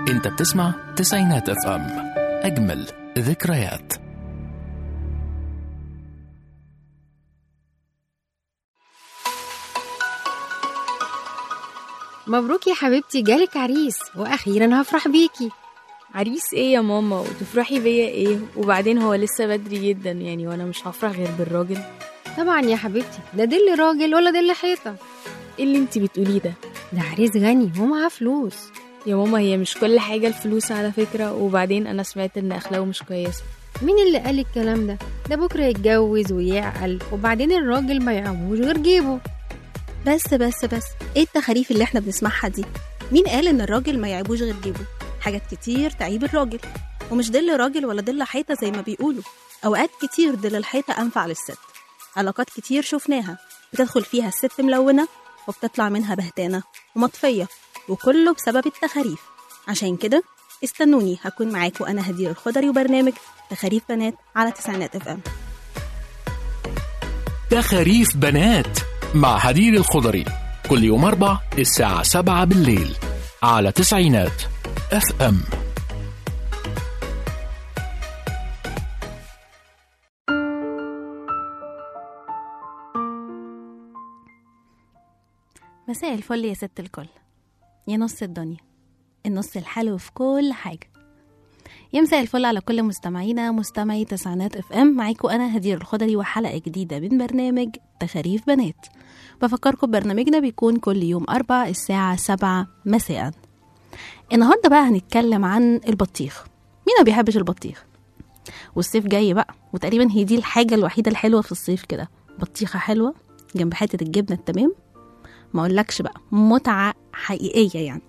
انت بتسمع تسعينات اف ام اجمل ذكريات مبروك يا حبيبتي جالك عريس واخيرا هفرح بيكي عريس ايه يا ماما وتفرحي بيا ايه وبعدين هو لسه بدري جدا يعني وانا مش هفرح غير بالراجل طبعا يا حبيبتي ده دل راجل ولا دل حيطه ايه اللي انت بتقوليه ده ده عريس غني ومعاه فلوس يا ماما هي مش كل حاجة الفلوس على فكرة وبعدين انا سمعت ان اخلاقه مش كويسة مين اللي قال الكلام ده ده بكره يتجوز ويعقل وبعدين الراجل ما يعموش غير جيبه بس بس بس ايه التخاريف اللي احنا بنسمعها دي مين قال ان الراجل ما يعيبوش غير جيبه حاجات كتير تعيب الراجل ومش دل راجل ولا دل حيطه زي ما بيقولوا اوقات كتير دل الحيطه انفع للست علاقات كتير شفناها بتدخل فيها الست ملونه وبتطلع منها بهتانه ومطفيه وكله بسبب التخاريف عشان كده استنوني هكون معاكم انا هدير الخضري وبرنامج تخاريف بنات على تسعينات اف ام تخاريف بنات مع هدير الخضري كل يوم أربع الساعة سبعة بالليل على تسعينات اف ام مساء الفل يا ست الكل يا نص الدنيا النص الحلو في كل حاجة يا مساء الفل على كل مستمعينا مستمعي تسعينات اف ام معاكم انا هدير الخضري وحلقة جديدة من برنامج تخاريف بنات بفكركم برنامجنا بيكون كل يوم أربع الساعة سبعة مساء النهاردة بقى هنتكلم عن البطيخ مين ما بيحبش البطيخ والصيف جاي بقى وتقريبا هي دي الحاجة الوحيدة الحلوة في الصيف كده بطيخة حلوة جنب حتة الجبنة التمام ما اقولكش بقى متعة حقيقية يعني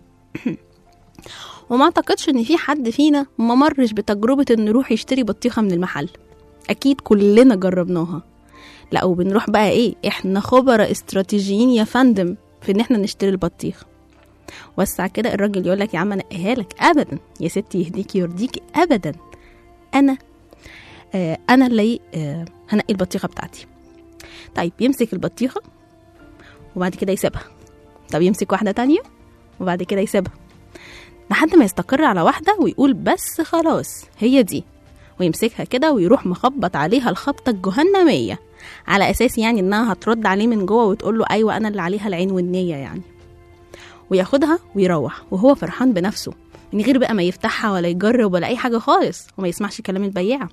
وما اعتقدش ان في حد فينا ما مرش بتجربة انه يروح يشتري بطيخة من المحل اكيد كلنا جربناها لا وبنروح بقى ايه احنا خبراء استراتيجيين يا فندم في ان احنا نشتري البطيخ وسع كده الراجل يقول لك يا عم انقيها لك ابدا يا ستي يهديكي يرضيكي ابدا انا آه انا اللي آه هنقي البطيخه بتاعتي طيب يمسك البطيخه وبعد كده يسيبها طب يمسك واحده تانية وبعد كده يسيبها لحد ما يستقر على واحده ويقول بس خلاص هي دي ويمسكها كده ويروح مخبط عليها الخبطه الجهنميه على اساس يعني انها هترد عليه من جوه وتقول له ايوه انا اللي عليها العين والنيه يعني وياخدها ويروح وهو فرحان بنفسه من غير بقى ما يفتحها ولا يجرب ولا اي حاجه خالص وما يسمعش كلام البياع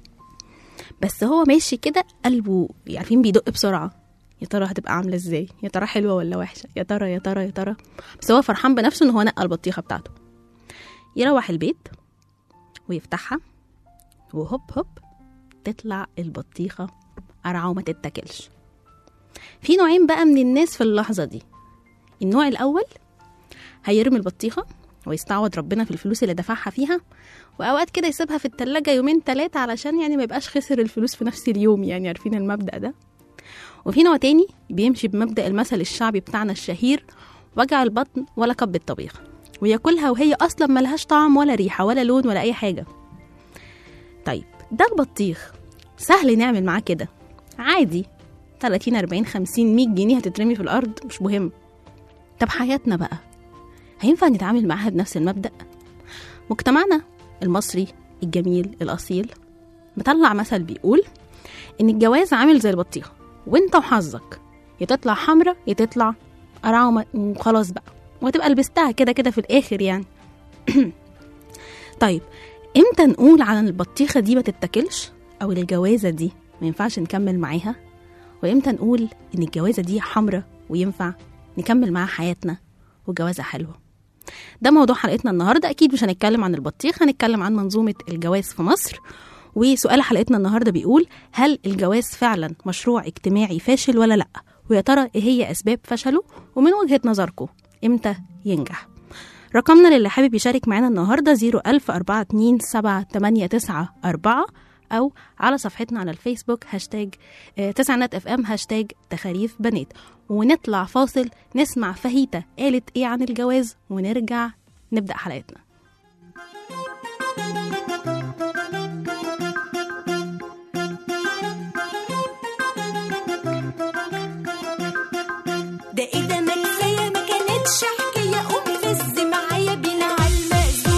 بس هو ماشي كده قلبه عارفين بيدق بسرعه يا ترى هتبقى عامله ازاي يا ترى حلوه ولا وحشه يا ترى يا ترى يا ترى بس هو فرحان بنفسه ان هو نقى البطيخه بتاعته يروح البيت ويفتحها وهوب هوب تطلع البطيخه قرعه وما تتاكلش في نوعين بقى من الناس في اللحظه دي النوع الاول هيرمي البطيخه ويستعوض ربنا في الفلوس اللي دفعها فيها واوقات كده يسيبها في التلاجة يومين ثلاثة علشان يعني ما يبقاش خسر الفلوس في نفس اليوم يعني عارفين المبدأ ده وفي نوع تاني بيمشي بمبدأ المثل الشعبي بتاعنا الشهير وجع البطن ولا كب الطبيخ وياكلها وهي اصلا ملهاش طعم ولا ريحة ولا لون ولا اي حاجة طيب ده البطيخ سهل نعمل معاه كده عادي 30 40 50 100 جنيه هتترمي في الارض مش مهم طب حياتنا بقى هينفع نتعامل معاها بنفس المبدأ مجتمعنا المصري الجميل الأصيل مطلع مثل بيقول إن الجواز عامل زي البطيخة وانت وحظك يا تطلع حمرا يا تطلع قرعة وخلاص بقى وهتبقى لبستها كده كده في الآخر يعني طيب امتى نقول على البطيخة دي ما تتاكلش أو الجوازة دي ما ينفعش نكمل معاها وامتى نقول إن الجوازة دي حمرا وينفع نكمل معاها حياتنا وجوازة حلوة ده موضوع حلقتنا النهاردة أكيد مش هنتكلم عن البطيخ هنتكلم عن منظومة الجواز في مصر وسؤال حلقتنا النهاردة بيقول هل الجواز فعلا مشروع اجتماعي فاشل ولا لأ ويا ترى إيه هي أسباب فشله ومن وجهة نظركم إمتى ينجح رقمنا للي حابب يشارك معانا النهاردة 010427894 أو على صفحتنا على الفيسبوك هاشتاج آه، تسعينات اف ام هاشتاج تخاريف بنات ونطلع فاصل نسمع فهيتة قالت ايه عن الجواز ونرجع نبدأ حلقتنا ده ايه ده ما كفايه ما كانتش حكايه قومي فز معايا بينا على المأذون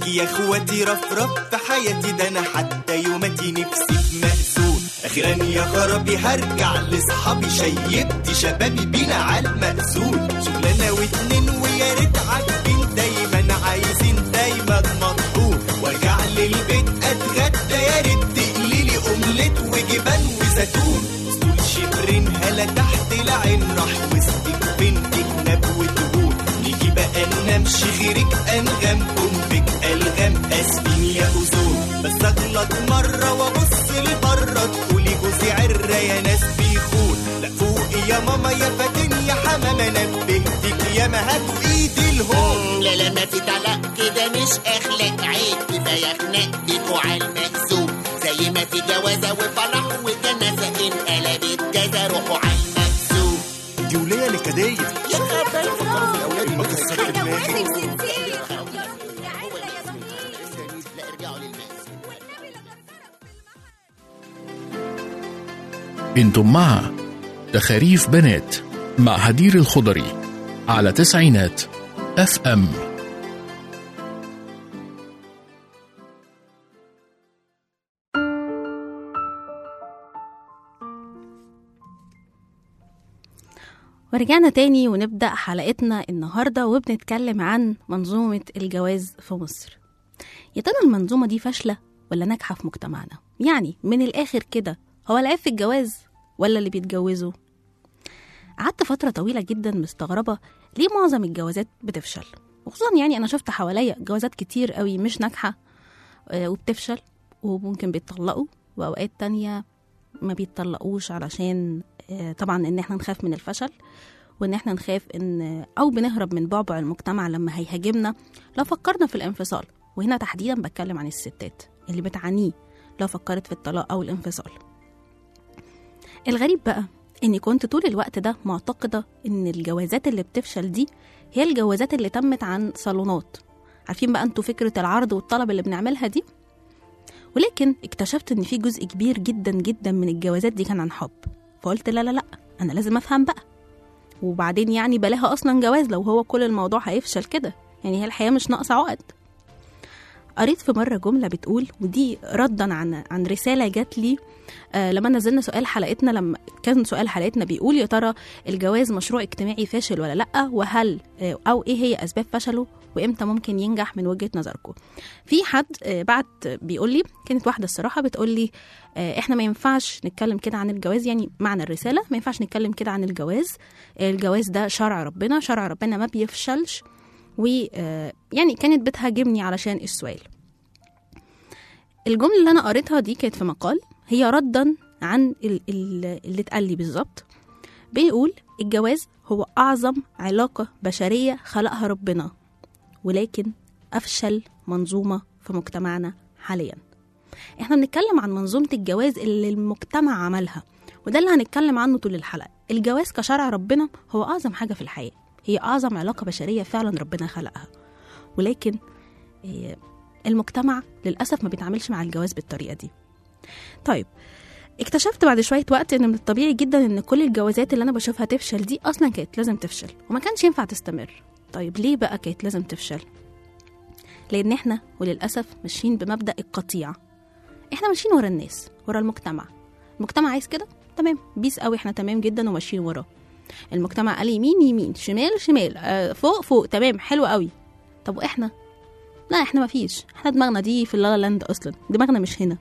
ليك يا اخواتي رفرف في حياتي ده انا حتى يوماتي نفسي في مقسول اخيرا يا خرابي هرجع لاصحابي شيبت شبابي بينا على المقسول شغلانه واتنين ويا ريت عاجبين دايما عايزين دايما مطحون وارجع للبيت اتغدى يا ريت تقلي لي اومليت وجبن وزيتون اسطول شبرين هلا تحت العين راح وسطك بنتك نبوة هون نيجي بقى ننامش غيرك انغام امك الغام اسفين يا اوزون بس اغلط مره وابص لبره تقولي جوزي عره يا ناس بيخون لا فوقي يا ماما يا فاتن يا حمامه نبهتك يا ما هاتوا ايدي الهون لا لا ما في طلاق كده مش اخلاق عيب كفايه خناق بيكوا على المقسوم زي ما في جوازه وفرح وجنازه انقلبت جازه روحوا على المقسوم دي وليه نكديه يا خبر فكروا في الاولاد المكسر دماغي لا ارجعوا للمقسوم انتم مع تخاريف بنات مع هدير الخضري على تسعينات اف ام ورجعنا تاني ونبدأ حلقتنا النهاردة وبنتكلم عن منظومة الجواز في مصر يا ترى المنظومة دي فاشلة ولا ناجحة في مجتمعنا يعني من الآخر كده هو العيب في الجواز ولا اللي بيتجوزوا قعدت فترة طويلة جدا مستغربة ليه معظم الجوازات بتفشل وخصوصا يعني أنا شفت حواليا جوازات كتير قوي مش ناجحة آه، وبتفشل وممكن بيتطلقوا وأوقات تانية ما بيتطلقوش علشان آه، طبعا ان احنا نخاف من الفشل وان احنا نخاف ان او بنهرب من بعبع المجتمع لما هيهاجمنا لو فكرنا في الانفصال وهنا تحديدا بتكلم عن الستات اللي بتعانيه لو فكرت في الطلاق او الانفصال الغريب بقى اني كنت طول الوقت ده معتقده ان الجوازات اللي بتفشل دي هي الجوازات اللي تمت عن صالونات عارفين بقى انتوا فكره العرض والطلب اللي بنعملها دي ولكن اكتشفت ان في جزء كبير جدا جدا من الجوازات دي كان عن حب فقلت لا لا لا انا لازم افهم بقى وبعدين يعني بلاها اصلا جواز لو هو كل الموضوع هيفشل كده يعني هي الحياه مش ناقصه عقد قريت في مره جمله بتقول ودي ردا عن عن رساله جات لي آه لما نزلنا سؤال حلقتنا لما كان سؤال حلقتنا بيقول يا ترى الجواز مشروع اجتماعي فاشل ولا لا وهل آه او ايه هي اسباب فشله وامتى ممكن ينجح من وجهه نظركم في حد آه بعت بيقول لي كانت واحده الصراحه بتقول لي آه احنا ما ينفعش نتكلم كده عن الجواز يعني معنى الرساله ما ينفعش نتكلم كده عن الجواز الجواز ده شرع ربنا شرع ربنا ما بيفشلش ويعني كانت بتهاجمني علشان السؤال الجملة اللي أنا قريتها دي كانت في مقال هي ردا عن ال- ال- اللي اتقال لي بالظبط بيقول الجواز هو أعظم علاقة بشرية خلقها ربنا ولكن أفشل منظومة في مجتمعنا حاليا احنا بنتكلم عن منظومة الجواز اللي المجتمع عملها وده اللي هنتكلم عنه طول الحلقة الجواز كشرع ربنا هو أعظم حاجة في الحياة هي أعظم علاقة بشرية فعلا ربنا خلقها ولكن إيه، المجتمع للأسف ما بيتعاملش مع الجواز بالطريقة دي طيب اكتشفت بعد شوية وقت ان من الطبيعي جدا ان كل الجوازات اللي انا بشوفها تفشل دي اصلا كانت لازم تفشل وما كانش ينفع تستمر طيب ليه بقى كانت لازم تفشل لان احنا وللاسف ماشيين بمبدا القطيع احنا ماشيين ورا الناس ورا المجتمع المجتمع عايز كده تمام بيس قوي احنا تمام جدا وماشيين وراه المجتمع قال يمين يمين شمال شمال آه فوق فوق تمام حلو قوي طب واحنا لا احنا مفيش احنا دماغنا دي في اللالا لاند اصلا دماغنا مش هنا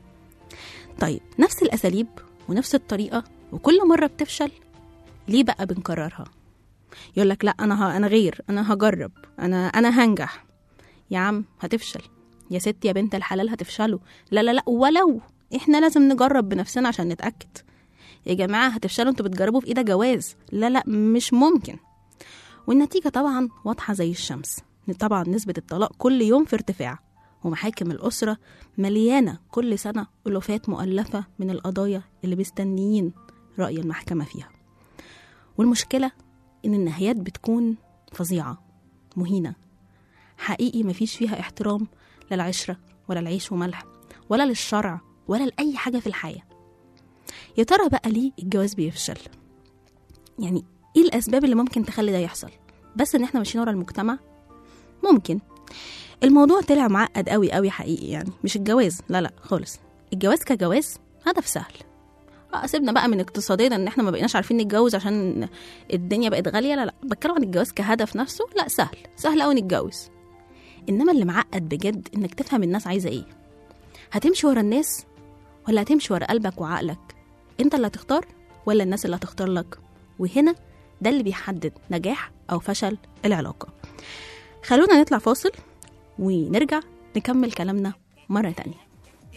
طيب نفس الاساليب ونفس الطريقه وكل مره بتفشل ليه بقى بنكررها يقول لك لا انا ه... انا غير انا هجرب انا انا هنجح يا عم هتفشل يا ست يا بنت الحلال هتفشلوا لا لا لا ولو احنا لازم نجرب بنفسنا عشان نتاكد يا جماعه هتفشلوا انتوا بتجربوا في ايه ده جواز لا لا مش ممكن والنتيجه طبعا واضحه زي الشمس طبعا نسبه الطلاق كل يوم في ارتفاع ومحاكم الأسرة مليانة كل سنة ألوفات مؤلفة من القضايا اللي مستنيين رأي المحكمة فيها والمشكلة إن النهايات بتكون فظيعة مهينة حقيقي مفيش فيها احترام للعشرة ولا العيش وملح ولا للشرع ولا لأي حاجة في الحياة يا ترى بقى ليه الجواز بيفشل يعني ايه الأسباب اللي ممكن تخلي ده يحصل بس إن احنا ماشيين ورا المجتمع ممكن الموضوع طلع معقد قوي قوي حقيقي يعني مش الجواز لا لا خالص الجواز كجواز هدف سهل اه سيبنا بقى من اقتصاديا ان احنا ما بقيناش عارفين نتجوز عشان الدنيا بقت غاليه لا لا بتكلم عن الجواز كهدف نفسه لا سهل سهل قوي نتجوز انما اللي معقد بجد انك تفهم الناس عايزه ايه هتمشي ورا الناس ولا هتمشي ورا قلبك وعقلك انت اللي هتختار ولا الناس اللي هتختار لك وهنا ده اللي بيحدد نجاح او فشل العلاقه خلونا نطلع فاصل ونرجع نكمل كلامنا مره تانية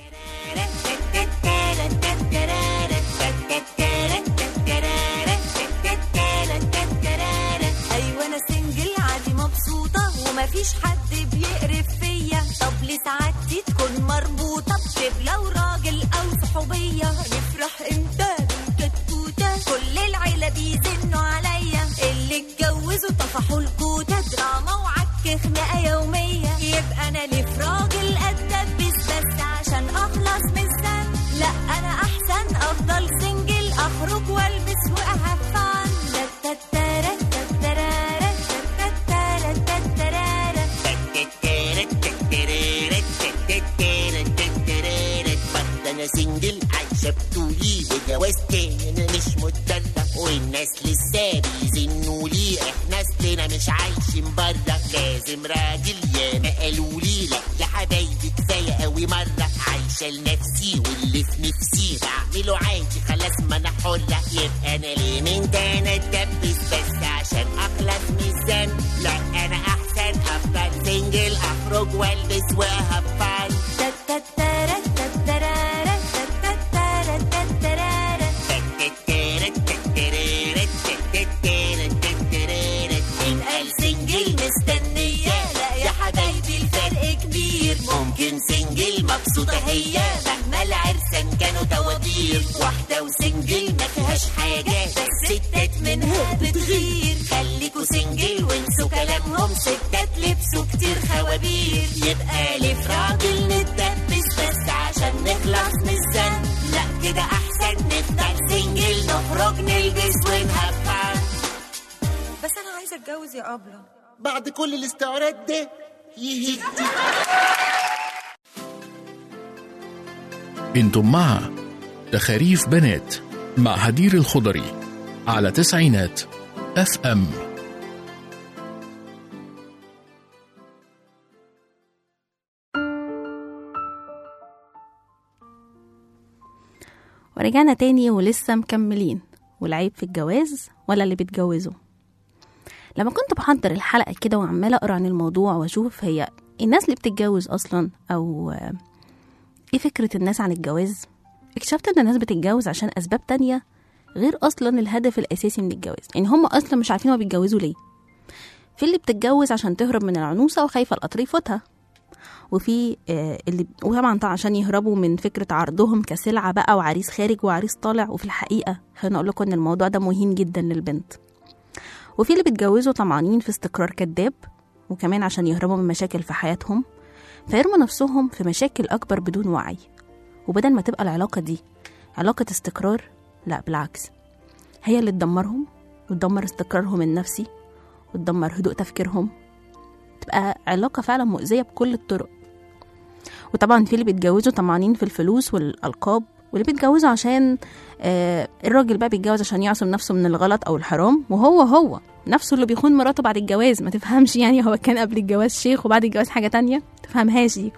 ايوه انا سنجل عادي مبسوطه ومفيش حد بيقرف فيا طب ليه سعادتي تكون مربوطه بشبله وراجل او صحوبيه نفرح امتى بالكتكوته كل العيله بيزنوا عليا اللي اتجوزوا طفحوا الكوته دراما وعك خناقه يوميه يبقى انا ليه في راجل اتدبس بس عشان اخلص من الذنب لا انا احسن افضل سنجل اخرج والبس واهفان تتترا تترارا تتترا تترارا انا سنجل عايشه بطولي وجواز تاني انا مش متدلع والناس لسه بيزنوا لي احنا اصلنا مش عايشين بره لازم راجل ياما قالوا لي لا يا حبايبي كفايه قوي مره عايشه لنفسي واللي في نفسي بعمله عادي خلاص ما انا حره يبقى انا ليه من ده انا اتدبس بس عشان اخلص من الذنب لا انا احسن افضل سنجل اخرج والبس واهفن تتترا تترارا تتترا تترارا مين قال سنجل مستنية لا يا حبايبي الفرق كبير ممكن سنجل مبسوطة هي مهما العرسان كانوا توابير واحدة وسنجل ما فيهاش حاجة بس ستات منها بتغير خليكوا سنجل وانسوا كلامهم ستات لبسوا كتير خوابير يبقى ليه في راجل نتدبس بس عشان نخلص من الذنب لا كده احسن نفضل سنجل نخرج نلبس ونهفن بس انا عايزه اتجوز يا ابله بعد كل الاستعراض ده يهدي انتم مع تخاريف بنات مع هدير الخضري على تسعينات اف ام ورجعنا تاني ولسه مكملين والعيب في الجواز ولا اللي بيتجوزوا لما كنت بحضر الحلقة كده وعمالة أقرأ عن الموضوع وأشوف هي الناس اللي بتتجوز أصلا أو آه، إيه فكرة الناس عن الجواز اكتشفت إن الناس بتتجوز عشان أسباب تانية غير أصلا الهدف الأساسي من الجواز يعني هم أصلا مش عارفين هما بيتجوزوا ليه في اللي بتتجوز عشان تهرب من العنوسة وخايفة القطر يفوتها وفي آه، اللي وطبعا طبعا عشان يهربوا من فكره عرضهم كسلعه بقى وعريس خارج وعريس طالع وفي الحقيقه خليني اقول لكم ان الموضوع ده مهين جدا للبنت وفي اللي بيتجوزوا طمعانين في استقرار كذاب وكمان عشان يهربوا من مشاكل في حياتهم فيرموا نفسهم في مشاكل اكبر بدون وعي وبدل ما تبقى العلاقه دي علاقه استقرار لا بالعكس هي اللي تدمرهم وتدمر استقرارهم النفسي وتدمر هدوء تفكيرهم تبقى علاقة فعلا مؤذية بكل الطرق وطبعا في اللي بيتجوزوا طمعانين في الفلوس والألقاب واللي بيتجوزوا عشان آه الراجل بقى بيتجوز عشان يعصم نفسه من الغلط أو الحرام وهو هو نفسه اللي بيخون مراته بعد الجواز ما تفهمش يعني هو كان قبل الجواز شيخ وبعد الجواز حاجة تانية تفهمهاش دي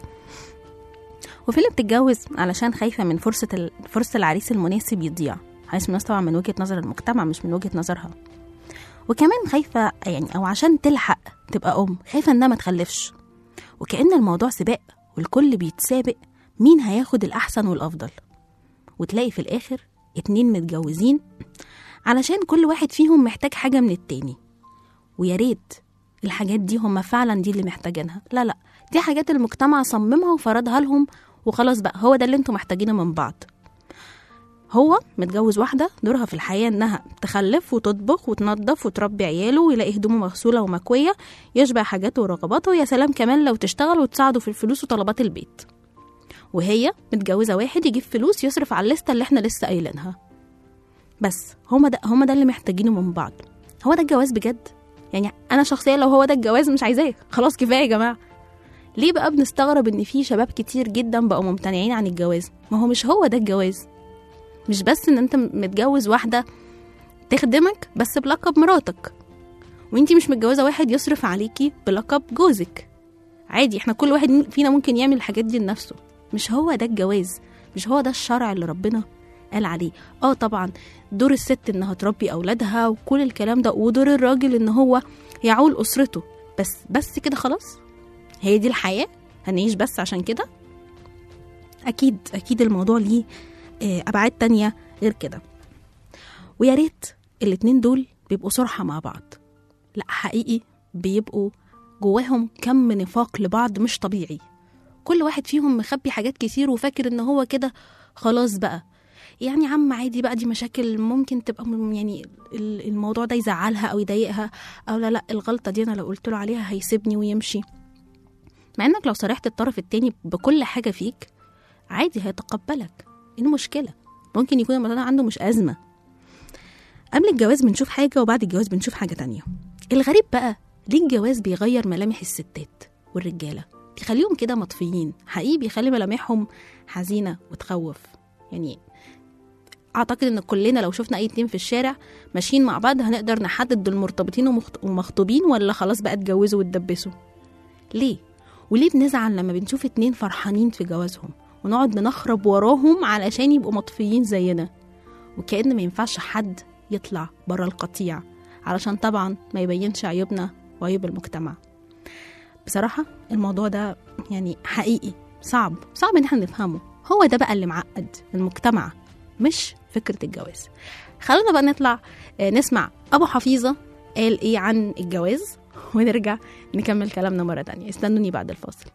وفي اللي بتتجوز علشان خايفة من فرصة ال... فرصة العريس المناسب يضيع عايز الناس طبعا من وجهة نظر المجتمع مش من وجهة نظرها وكمان خايفة يعني أو عشان تلحق تبقى أم خايفة إنها ما تخلفش وكأن الموضوع سباق والكل بيتسابق مين هياخد الأحسن والأفضل وتلاقي في الآخر اتنين متجوزين علشان كل واحد فيهم محتاج حاجة من التاني ويا ريت الحاجات دي هم فعلا دي اللي محتاجينها لا لا دي حاجات المجتمع صممها وفرضها لهم وخلاص بقى هو ده اللي انتوا محتاجينه من بعض هو متجوز واحدة دورها في الحياة إنها تخلف وتطبخ وتنظف وتربي عياله ويلاقي هدومه مغسولة ومكوية يشبع حاجاته ورغباته يا سلام كمان لو تشتغل وتساعده في الفلوس وطلبات البيت وهي متجوزة واحد يجيب فلوس يصرف على الليستة اللي احنا لسه قايلينها بس هما ده هما ده اللي محتاجينه من بعض هو ده الجواز بجد يعني أنا شخصيا لو هو ده الجواز مش عايزاه خلاص كفاية يا جماعة ليه بقى بنستغرب ان في شباب كتير جدا بقوا ممتنعين عن الجواز ما هو مش هو ده الجواز مش بس ان انت متجوز واحده تخدمك بس بلقب مراتك وانتي مش متجوزه واحد يصرف عليكي بلقب جوزك عادي احنا كل واحد فينا ممكن يعمل الحاجات دي لنفسه مش هو ده الجواز مش هو ده الشرع اللي ربنا قال عليه اه طبعا دور الست انها تربي اولادها وكل الكلام ده ودور الراجل ان هو يعول اسرته بس بس كده خلاص هي دي الحياه هنعيش بس عشان كده اكيد اكيد الموضوع ليه آه، ابعاد تانية غير كده ويا ريت الاتنين دول بيبقوا صرحة مع بعض لا حقيقي بيبقوا جواهم كم نفاق لبعض مش طبيعي كل واحد فيهم مخبي حاجات كتير وفاكر ان هو كده خلاص بقى يعني عم عادي بقى دي مشاكل ممكن تبقى م- يعني ال- الموضوع ده يزعلها او يضايقها او لا لا الغلطه دي انا لو قلت له عليها هيسيبني ويمشي مع انك لو صرحت الطرف التاني بكل حاجه فيك عادي هيتقبلك ايه المشكله ممكن يكون الموضوع ده عنده مش ازمه قبل الجواز بنشوف حاجه وبعد الجواز بنشوف حاجه تانية الغريب بقى ليه الجواز بيغير ملامح الستات والرجاله بيخليهم كده مطفيين حقيقي بيخلي ملامحهم حزينه وتخوف يعني اعتقد ان كلنا لو شفنا اي اتنين في الشارع ماشيين مع بعض هنقدر نحدد دول مرتبطين ومخط- ومخطوبين ولا خلاص بقى اتجوزوا واتدبسوا ليه وليه بنزعل لما بنشوف اتنين فرحانين في جوازهم ونقعد ننخرب وراهم علشان يبقوا مطفيين زينا وكأن ما ينفعش حد يطلع بره القطيع علشان طبعا ما يبينش عيوبنا وعيوب المجتمع بصراحة الموضوع ده يعني حقيقي صعب صعب ان احنا نفهمه هو ده بقى اللي معقد المجتمع مش فكرة الجواز خلونا بقى نطلع آه، نسمع أبو حفيظة قال إيه عن الجواز ونرجع نكمل كلامنا مرة تانية استنوني بعد الفاصل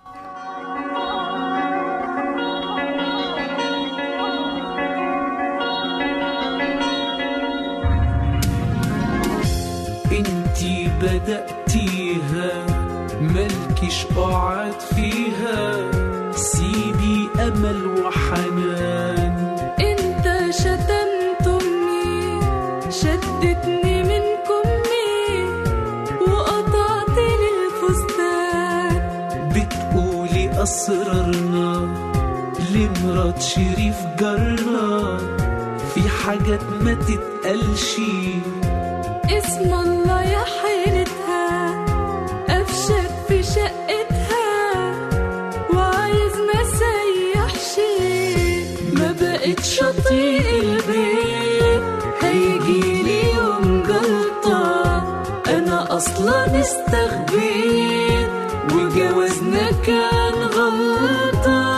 انتي بدأتيها ملكش قعد فيها سيبي أمل وحنان انت شتمت امي شدتني من كمي وقطعت لي الفستان بتقولي أسرارنا لمرات شريف جارنا في حاجات ما تتقالش اسم الله يا حيلتها قفشك في شقتها وعايز ما سيحش ما بقتش اطيق البيت هيجيلي يوم جلطة انا اصلا استخبيت وجوازنا كان غلطة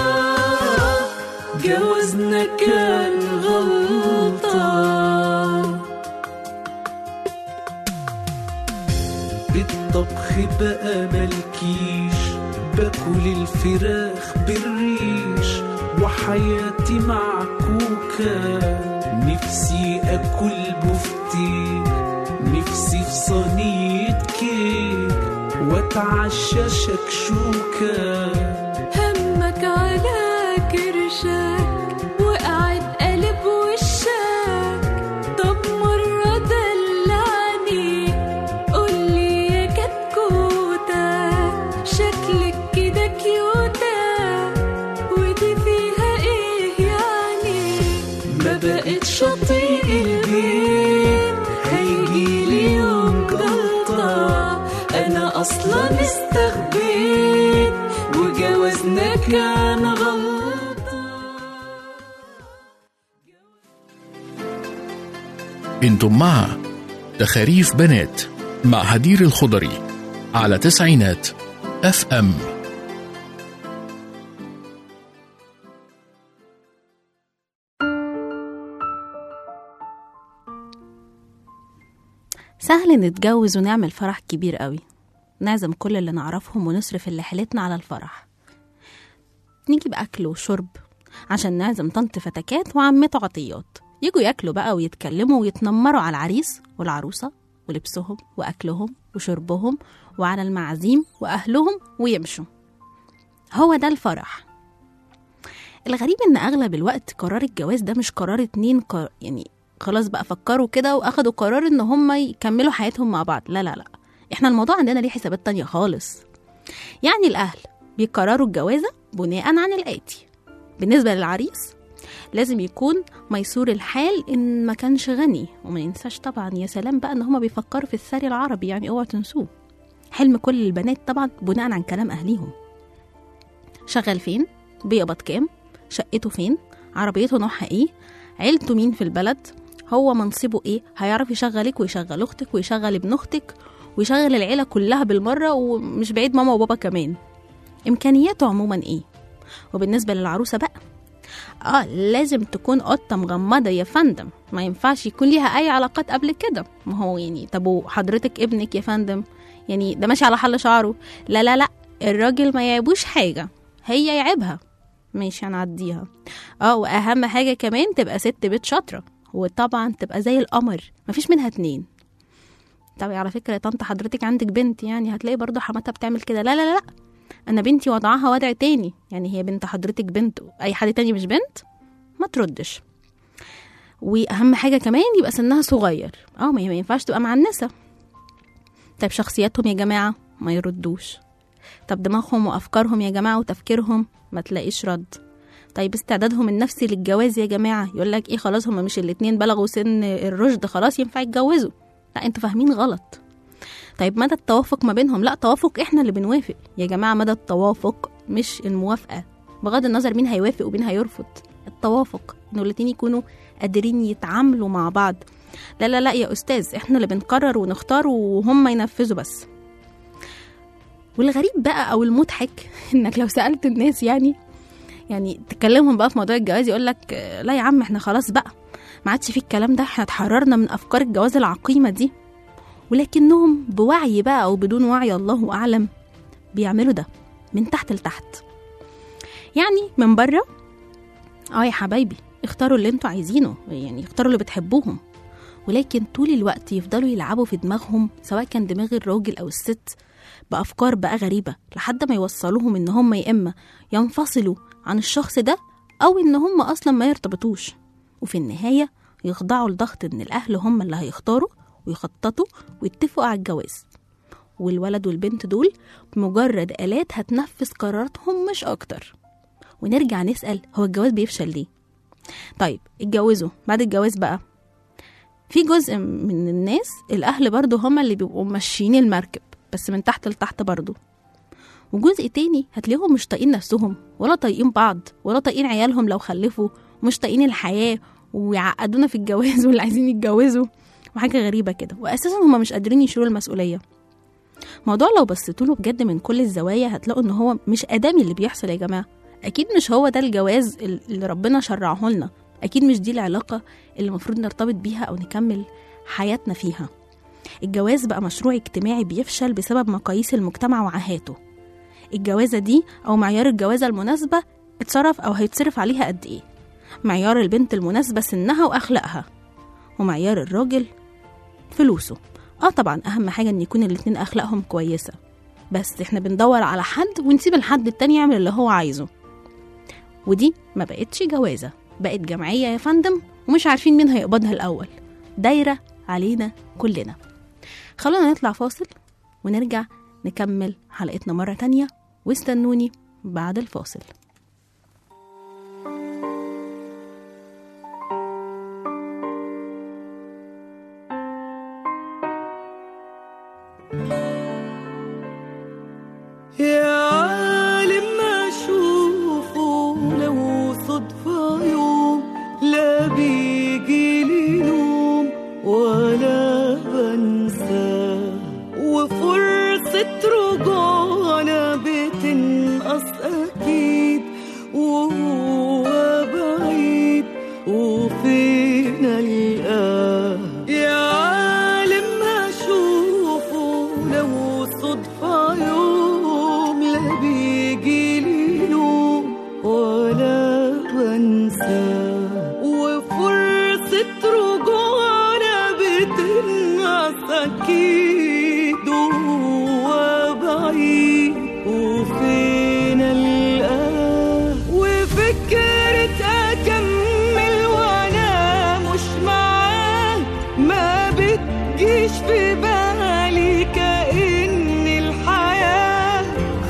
جوازنا كان غلطة الطبخ بقى ملكيش باكل الفراخ بالريش وحياتي معكوكة نفسي اكل بفتيك نفسي في صينية كيك واتعشى شكشوكة همك على كرشك وقعد قلب وشك طب مرة دلعني قولي يا كتكوتة شكلك كده كيوتة ودي فيها ايه يعني ما بقتش اطيق البيت هيجيلي يوم جلطة انا اصلا استخبيت وجوازنا كان غلطة انتم مع تخاريف بنات مع هدير الخضري على تسعينات اف ام سهل نتجوز ونعمل فرح كبير قوي نعزم كل اللي نعرفهم ونصرف اللي حيلتنا على الفرح نجيب أكل وشرب عشان نعزم طنط فتكات وعمته عطيات يجوا ياكلوا بقى ويتكلموا ويتنمروا على العريس والعروسة ولبسهم وأكلهم وشربهم وعلى المعازيم وأهلهم ويمشوا هو ده الفرح الغريب ان اغلب الوقت قرار الجواز ده مش قرار اتنين قر... يعني خلاص بقى فكروا كده واخدوا قرار ان هم يكملوا حياتهم مع بعض لا لا لا احنا الموضوع عندنا ليه حسابات تانية خالص يعني الأهل بيقرروا الجوازة بناء عن الآتي بالنسبة للعريس لازم يكون ميسور الحال إن ما كانش غني وما ينساش طبعا يا سلام بقى إن هما بيفكروا في الثري العربي يعني اوعوا تنسوه حلم كل البنات طبعا بناء عن كلام أهليهم شغال فين بيقبض كام شقته فين عربيته نوعها ايه عيلته مين في البلد هو منصبه ايه هيعرف يشغلك ويشغل اختك ويشغل ابن اختك ويشغل العيله كلها بالمره ومش بعيد ماما وبابا كمان امكانياته عموما ايه وبالنسبه للعروسه بقى اه لازم تكون قطه مغمضه يا فندم ما ينفعش يكون ليها اي علاقات قبل كده ما هو يعني طب وحضرتك ابنك يا فندم يعني ده ماشي على حل شعره لا لا لا الراجل ما يعيبوش حاجه هي يعيبها ماشي هنعديها اه واهم حاجه كمان تبقى ست بيت شاطره وطبعا تبقى زي القمر مفيش منها اتنين طب على فكره يا طنط حضرتك عندك بنت يعني هتلاقي برضو حماتها بتعمل كده لا لا لا انا بنتي وضعها وضع تاني يعني هي بنت حضرتك بنت اي حد تاني مش بنت ما تردش واهم حاجه كمان يبقى سنها صغير اه ما هي ما ينفعش تبقى معنسه طيب شخصياتهم يا جماعه ما يردوش طب دماغهم وافكارهم يا جماعه وتفكيرهم ما تلاقيش رد طيب استعدادهم النفسي للجواز يا جماعه يقول لك ايه خلاص هما مش الاتنين بلغوا سن الرشد خلاص ينفع يتجوزوا لا انتوا فاهمين غلط طيب مدى التوافق ما بينهم لا توافق احنا اللي بنوافق يا جماعه مدى التوافق مش الموافقه بغض النظر مين هيوافق ومين هيرفض التوافق انه الاتنين يكونوا قادرين يتعاملوا مع بعض لا لا لا يا استاذ احنا اللي بنقرر ونختار وهم ينفذوا بس والغريب بقى او المضحك انك لو سالت الناس يعني يعني تكلمهم بقى في موضوع الجواز يقول لك لا يا عم احنا خلاص بقى ما عادش فيه الكلام ده احنا اتحررنا من افكار الجواز العقيمه دي ولكنهم بوعي بقى او بدون وعي الله اعلم بيعملوا ده من تحت لتحت يعني من بره اه يا حبايبي اختاروا اللي انتوا عايزينه يعني اختاروا اللي بتحبوهم ولكن طول الوقت يفضلوا يلعبوا في دماغهم سواء كان دماغ الراجل او الست بافكار بقى غريبه لحد ما يوصلوهم ان هم يا اما ينفصلوا عن الشخص ده او ان هم اصلا ما يرتبطوش وفي النهايه يخضعوا لضغط ان الاهل هم اللي هيختاروا ويخططوا ويتفقوا على الجواز والولد والبنت دول مجرد آلات هتنفذ قراراتهم مش أكتر ونرجع نسأل هو الجواز بيفشل ليه طيب اتجوزوا بعد الجواز بقى في جزء من الناس الأهل برضو هما اللي بيبقوا ماشيين المركب بس من تحت لتحت برضو وجزء تاني هتلاقيهم مش طايقين نفسهم ولا طايقين بعض ولا طايقين عيالهم لو خلفوا ومش طايقين الحياة ويعقدونا في الجواز واللي عايزين يتجوزوا وحاجة غريبة كده وأساسا هما مش قادرين يشيلوا المسؤولية موضوع لو بصيتوا له بجد من كل الزوايا هتلاقوا ان هو مش ادمي اللي بيحصل يا جماعه اكيد مش هو ده الجواز اللي ربنا شرعه لنا اكيد مش دي العلاقه اللي المفروض نرتبط بيها او نكمل حياتنا فيها الجواز بقى مشروع اجتماعي بيفشل بسبب مقاييس المجتمع وعاهاته الجوازه دي او معيار الجوازه المناسبه اتصرف او هيتصرف عليها قد ايه معيار البنت المناسبه سنها واخلاقها ومعيار الراجل فلوسه اه طبعا اهم حاجه ان يكون الاتنين اخلاقهم كويسه بس احنا بندور على حد ونسيب الحد التاني يعمل اللي هو عايزه ودي ما بقتش جوازه بقت جمعيه يا فندم ومش عارفين مين هيقبضها الاول دايره علينا كلنا خلونا نطلع فاصل ونرجع نكمل حلقتنا مره تانية واستنوني بعد الفاصل يا عالم ما اشوفه لو صدفة يوم لا بيجي لي نوم ولا بنساه وفرصة رجوعنا بتنقص أكيد وهو بعيد وفين ألقاه يا عالم ما أشوفه لو صدفة يوم لا بيجي لي نوم ولا بنساه وفرصة رجوعنا بتنقص أكيد وهو بعيد وفين ألقاه وفكرة أكمل وأنا مش معاه ما بتجيش في بالي كأن الحياة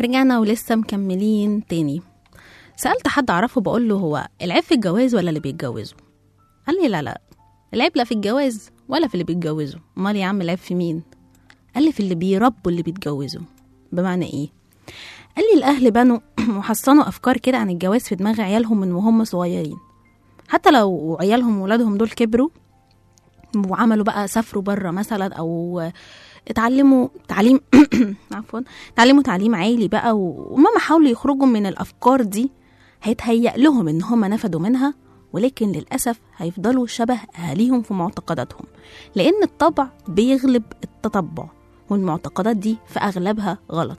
رجعنا ولسه مكملين تاني سألت حد أعرفه بقول له هو العيب في الجواز ولا اللي بيتجوزوا قال لي لا لا العيب لا في الجواز ولا في اللي بيتجوزوا امال يا عم العيب في مين قال لي في اللي بيربوا اللي بيتجوزوا بمعنى ايه قال لي الاهل بنوا وحصنوا افكار كده عن الجواز في دماغ عيالهم من وهم صغيرين حتى لو عيالهم وولادهم دول كبروا وعملوا بقى سافروا بره مثلا او اتعلموا تعليم عفوا اتعلموا تعليم عالي بقى و- ومهما حاولوا يخرجوا من الافكار دي هيتهيأ لهم ان هم نفدوا منها ولكن للأسف هيفضلوا شبه أهاليهم في معتقداتهم لأن الطبع بيغلب التطبع والمعتقدات دي في أغلبها غلط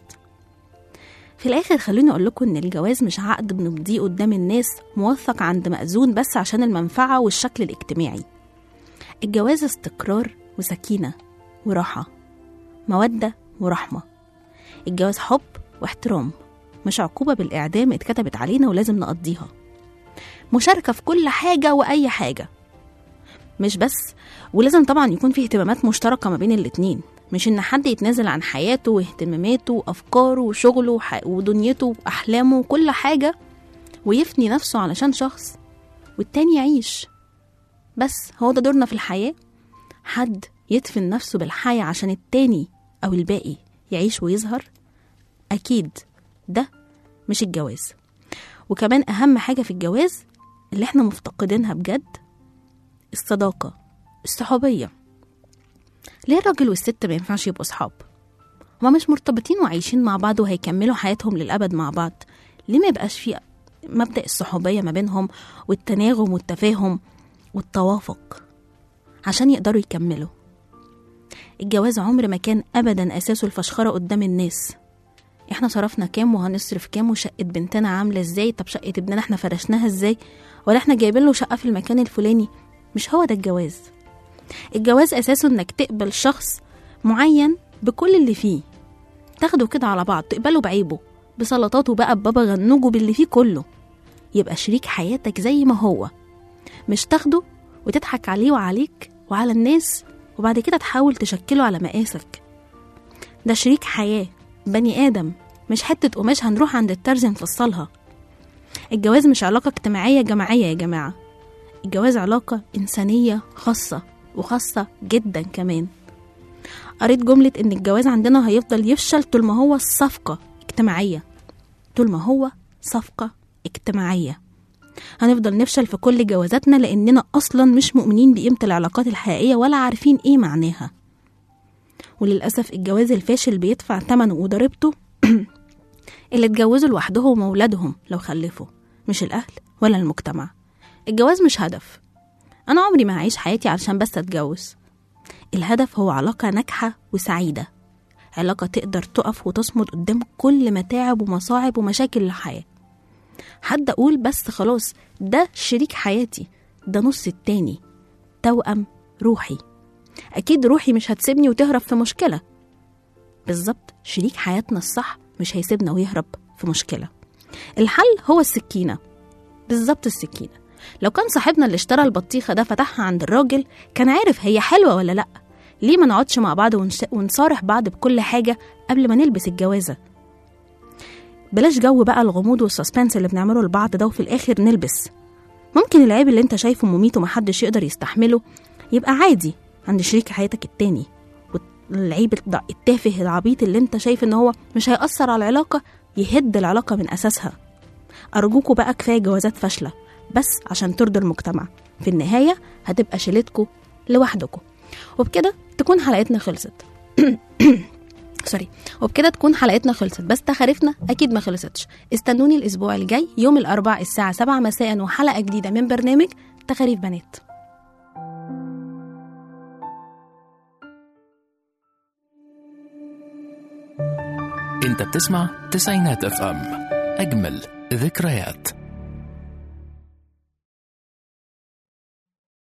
في الآخر خلوني أقول لكم إن الجواز مش عقد بنمضيه قدام الناس موثق عند مأذون بس عشان المنفعة والشكل الاجتماعي الجواز استقرار وسكينة وراحة مودة ورحمة الجواز حب واحترام مش عقوبة بالإعدام اتكتبت علينا ولازم نقضيها مشاركة في كل حاجة وأي حاجة مش بس ولازم طبعا يكون في اهتمامات مشتركة ما بين الاتنين مش إن حد يتنازل عن حياته واهتماماته وأفكاره وشغله وح- ودنيته وأحلامه وكل حاجة ويفني نفسه علشان شخص والتاني يعيش بس هو ده دورنا في الحياة حد يدفن نفسه بالحياة عشان التاني أو الباقي يعيش ويظهر أكيد ده مش الجواز وكمان أهم حاجة في الجواز اللي احنا مفتقدينها بجد الصداقة الصحوبية ليه الراجل والست ما ينفعش يبقوا صحاب هما مش مرتبطين وعايشين مع بعض وهيكملوا حياتهم للأبد مع بعض ليه ما يبقاش في مبدأ الصحوبية ما بينهم والتناغم والتفاهم والتوافق عشان يقدروا يكملوا الجواز عمر ما كان أبدا أساسه الفشخرة قدام الناس احنا صرفنا كام وهنصرف كام وشقة بنتنا عاملة ازاي طب شقة ابننا احنا فرشناها ازاي ولا احنا جايبين له شقة في المكان الفلاني مش هو ده الجواز الجواز أساسه إنك تقبل شخص معين بكل اللي فيه تاخده كده على بعض تقبله بعيبه بسلطاته بقى ببابا غنوجه باللي فيه كله يبقى شريك حياتك زي ما هو مش تاخده وتضحك عليه وعليك وعلى الناس وبعد كده تحاول تشكله على مقاسك ده شريك حياة بني آدم مش حتة قماش هنروح عند الترزي نفصلها الجواز مش علاقة اجتماعية جماعية يا جماعة الجواز علاقة إنسانية خاصة وخاصة جدا كمان قريت جملة إن الجواز عندنا هيفضل يفشل طول ما هو صفقة اجتماعية طول ما هو صفقة اجتماعية هنفضل نفشل في كل جوازاتنا لأننا أصلا مش مؤمنين بقيمة العلاقات الحقيقية ولا عارفين إيه معناها وللأسف الجواز الفاشل بيدفع ثمنه وضريبته اللي اتجوزوا لوحدهم وولادهم لو خلفوا مش الأهل ولا المجتمع الجواز مش هدف أنا عمري ما هعيش حياتي علشان بس أتجوز الهدف هو علاقة ناجحة وسعيدة علاقة تقدر تقف وتصمد قدام كل متاعب ومصاعب ومشاكل الحياة حد أقول بس خلاص ده شريك حياتي ده نص التاني توأم روحي أكيد روحي مش هتسيبني وتهرب في مشكلة بالظبط شريك حياتنا الصح مش هيسيبنا ويهرب في مشكلة الحل هو السكينة بالظبط السكينة لو كان صاحبنا اللي اشترى البطيخة ده فتحها عند الراجل كان عارف هي حلوة ولا لأ ليه ما نقعدش مع بعض ونش... ونصارح بعض بكل حاجة قبل ما نلبس الجوازة بلاش جو بقى الغموض والسسبنس اللي بنعمله لبعض ده وفي الآخر نلبس ممكن العيب اللي انت شايفه مميت ومحدش يقدر يستحمله يبقى عادي عند شريك حياتك التاني والعيب الض- التافه العبيط اللي انت شايف ان هو مش هيأثر على العلاقة يهد العلاقة من أساسها أرجوكوا بقى كفاية جوازات فاشلة بس عشان ترضوا المجتمع في النهاية هتبقى شيلتكوا لوحدكوا وبكده تكون حلقتنا خلصت سوري وبكده تكون حلقتنا خلصت بس تخارفنا اكيد ما خلصتش استنوني الاسبوع الجاي يوم الاربعاء الساعه 7 مساء وحلقه جديده من برنامج تخاريف بنات انت بتسمع تسعينات اف ام اجمل ذكريات